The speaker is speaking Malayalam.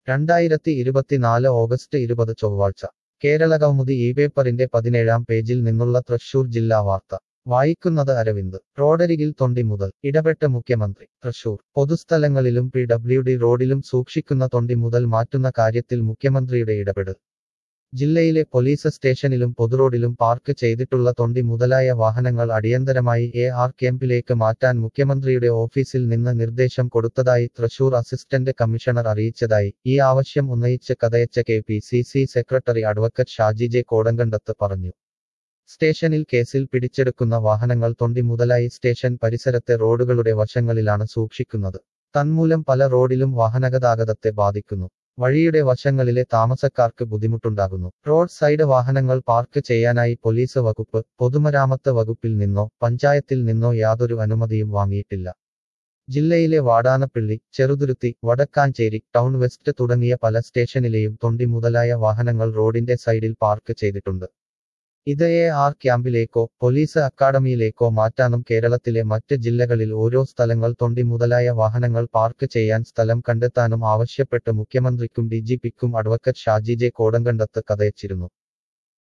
രണ്ടായിരത്തി ഇരുപത്തിനാല് ഓഗസ്റ്റ് ഇരുപത് ചൊവ്വാഴ്ച കേരളകൗമുദി ഈ പേപ്പറിന്റെ പതിനേഴാം പേജിൽ നിന്നുള്ള തൃശൂർ ജില്ലാ വാർത്ത വായിക്കുന്നത് അരവിന്ദ് റോഡരികിൽ തൊണ്ടി മുതൽ ഇടപെട്ട മുഖ്യമന്ത്രി തൃശൂർ പൊതുസ്ഥലങ്ങളിലും പി ഡബ്ല്യു ഡി റോഡിലും സൂക്ഷിക്കുന്ന തൊണ്ടി മുതൽ മാറ്റുന്ന കാര്യത്തിൽ മുഖ്യമന്ത്രിയുടെ ഇടപെടൽ ജില്ലയിലെ പോലീസ് സ്റ്റേഷനിലും പൊതുറോഡിലും പാർക്ക് ചെയ്തിട്ടുള്ള തൊണ്ടി മുതലായ വാഹനങ്ങൾ അടിയന്തരമായി എ ആർ ക്യാമ്പിലേക്ക് മാറ്റാൻ മുഖ്യമന്ത്രിയുടെ ഓഫീസിൽ നിന്ന് നിർദ്ദേശം കൊടുത്തതായി തൃശൂർ അസിസ്റ്റന്റ് കമ്മീഷണർ അറിയിച്ചതായി ഈ ആവശ്യം ഉന്നയിച്ച് കഥയച്ച K P C C secretary advocate Shaji J Kodankandath പറഞ്ഞു സ്റ്റേഷനിൽ കേസിൽ പിടിച്ചെടുക്കുന്ന വാഹനങ്ങൾ തൊണ്ടി മുതലായി സ്റ്റേഷൻ പരിസരത്തെ റോഡുകളുടെ വശങ്ങളിലാണ് സൂക്ഷിക്കുന്നത് തന്മൂലം പല റോഡിലും വാഹനഗതാഗതത്തെ ബാധിക്കുന്നു വഴിയുടെ വശങ്ങളിലെ താമസക്കാർക്ക് ബുദ്ധിമുട്ടുണ്ടാകുന്നു റോഡ് സൈഡ് വാഹനങ്ങൾ പാർക്ക് ചെയ്യാനായി പോലീസ് വകുപ്പ് പൊതുമരാമത്ത് വകുപ്പിൽ നിന്നോ പഞ്ചായത്തിൽ നിന്നോ യാതൊരു അനുമതിയും വാങ്ങിയിട്ടില്ല ജില്ലയിലെ വാടാനപ്പള്ളി ചെറുതുരുത്തി വടക്കാഞ്ചേരി ടൗൺ വെസ്റ്റ് തുടങ്ങിയ പല സ്റ്റേഷനിലെയും തൊണ്ടി മുതലായ വാഹനങ്ങൾ റോഡിന്റെ സൈഡിൽ പാർക്ക് ചെയ്തിട്ടുണ്ട് ഇത് എ ആർ ക്യാമ്പിലേക്കോ പോലീസ് അക്കാഡമിയിലേക്കോ മാറ്റാനും കേരളത്തിലെ മറ്റ് ജില്ലകളിൽ ഓരോ സ്ഥലങ്ങൾ തൊണ്ടി മുതലായ വാഹനങ്ങൾ പാർക്ക് ചെയ്യാൻ സ്ഥലം കണ്ടെത്താനും ആവശ്യപ്പെട്ട് മുഖ്യമന്ത്രിക്കും ഡിജിപിക്കും അഡ്വക്കറ്റ് ഷാജി ജെ കോടങ്കണ്ടത്ത് കഥയച്ചിരുന്നു